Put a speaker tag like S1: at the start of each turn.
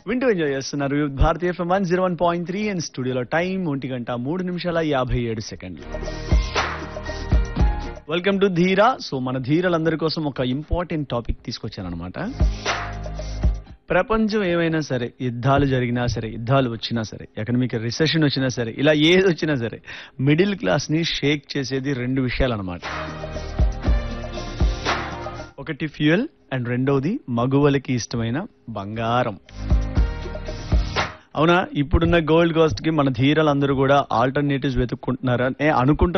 S1: వింటూ ఎంజాయ్ చేస్తున్నారు భారతీయ FM one zero one point three and స్టూడియోలో టైం ఒంటి గంట మూడు నిమిషాల యాభై ఏడు సెకండ్లు వెల్కమ్ టు ధీరా సో మన ధీరలందరి కోసం ఒక ఇంపార్టెంట్ టాపిక్ తీసుకొచ్చానమాట ప్రపంచం ఏమైనా సరే యుద్ధాలు జరిగినా సరే యుద్ధాలు వచ్చినా సరే ఎకనమిక్ రిసెషన్ వచ్చినా సరే ఇలా ఏది వచ్చినా సరే మిడిల్ క్లాస్ ని షేక్ చేసేది రెండు విషయాలు అనమాట ఒకటి ఫ్యూయల్ అండ్ రెండవది మగువలకి ఇష్టమైన బంగారం అవునా ఇప్పుడున్న గోల్డ్ కాస్ట్ కి మన ధీరలందరూ కూడా ఆల్టర్నేటివ్స్ వెతుక్కుంటున్నారని అనుకుంటున్నారు